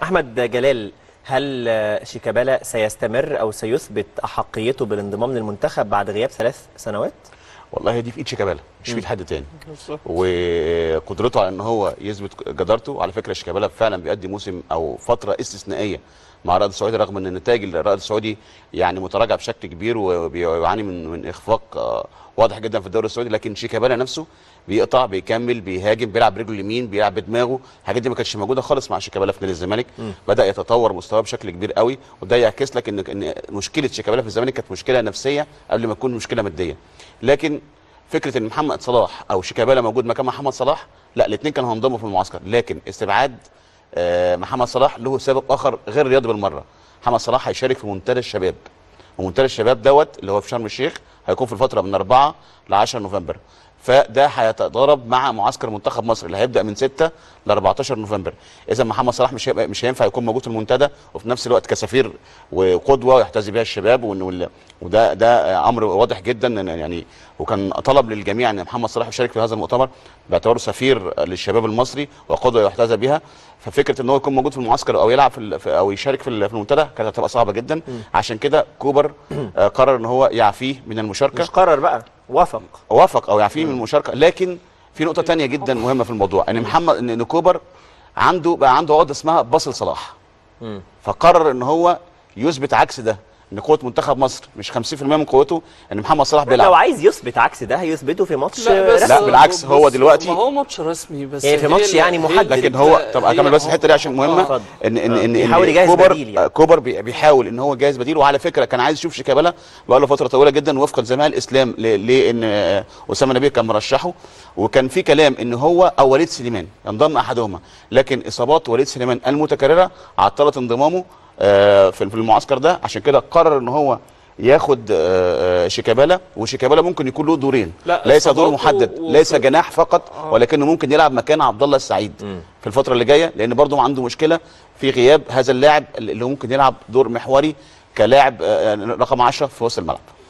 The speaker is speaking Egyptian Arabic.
احمد جلال هل آه، شيكابالا سيستمر او سيثبت احقيته بالانضمام للمنتخب بعد غياب ثلاث سنوات والله دي في ايد شيكابالا مش في ايد حد تاني وقدرته على ان هو يثبت جدارته على فكره شيكابالا فعلا بيقدم موسم او فتره استثنائيه مع الرائد السعودي رغم ان النتائج الرائد السعودي يعني متراجعه بشكل كبير وبيعاني من من اخفاق آه، واضح جدا في الدوري السعودي لكن شيكابالا نفسه بيقطع بيكمل بيهاجم بيلعب برجله اليمين بيلعب بدماغه الحاجات دي ما كانتش موجوده خالص مع شيكابالا في نادي الزمالك بدا يتطور مستواه بشكل كبير قوي وده يعكس لك ان ان مشكله شيكابالا في الزمالك كانت مشكله نفسيه قبل ما تكون مشكله ماديه لكن فكره ان محمد صلاح او شيكابالا موجود مكان محمد صلاح لا الاثنين كانوا هينضموا في المعسكر لكن استبعاد آه، محمد صلاح له سبب اخر غير رياضي بالمره محمد صلاح هيشارك في منتدى الشباب ومنتدى الشباب دوت اللي هو في شرم الشيخ هيكون في الفتره من 4 ل 10 نوفمبر فده هيتضارب مع معسكر منتخب مصر اللي هيبدا من 6 ل 14 نوفمبر اذا محمد صلاح مش هيبقى مش هينفع يكون موجود في المنتدى وفي نفس الوقت كسفير وقدوه يحتذي بها الشباب وإن- وال- وده ده امر واضح جدا إن يعني وكان طلب للجميع ان محمد صلاح يشارك في هذا المؤتمر باعتباره سفير للشباب المصري وقدوه يحتذى بها ففكره ان هو يكون موجود في المعسكر او يلعب في ال- في- او يشارك في ال- في المنتدى كانت هتبقى صعبه جدا عشان كده كوبر آه، قرر ان هو يعفيه من المشاركه مش قرر بقى وافق وافق او يعفيه من المشاركه لكن في نقطه تانية جدا مهمه في الموضوع ان محمد ان إن كوبر عنده بقى عنده عقده اسمها باصل صلاح فقرر ان هو يثبت عكس ده ان قوه منتخب مصر مش 50% من قوته ان محمد صلاح لو بيلعب عايز يثبت عكس ده هيثبته في ماتش لا بس رسمي. لا، بالعكس، هو بص، دلوقتي- ما هو ماتش رسمي بس يعني في هي ماتش ال- يعني هي محدد. لكن الفكرة- هو طب هي- اكمل بس هو- الحته دي عشان مهمه اتفضل. ان ان ان بيحاول إن يجهز كوبر بديل يعني. كوبر بي- بيحاول ان هو يجهز بديل وعلى فكره كان عايز يشوف شيكابالا بقى له فتره طويله جدا وفقا زي ما قال اسلام ل- لان آه، اسامه نبيه كان مرشحه وكان في كلام ان هو او وليد سليمان ينضم احدهما لكن اصابات وليد سليمان المتكرره عطلت انضمامه آه، في في المعسكر ده عشان كده قرر ان هو ياخد آه، آه، شيكابالا وشيكابالا ممكن يكون له دورين لا، ليس دور إصاباته محدد و- ليس وفي- جناح فقط ولكنه ممكن يلعب مكان عبد الله السعيد في الفتره اللي جايه لان برضه عنده مشكله في غياب هذا اللاعب اللي ممكن يلعب دور محوري كلاعب آه، رقم 10 في وسط الملعب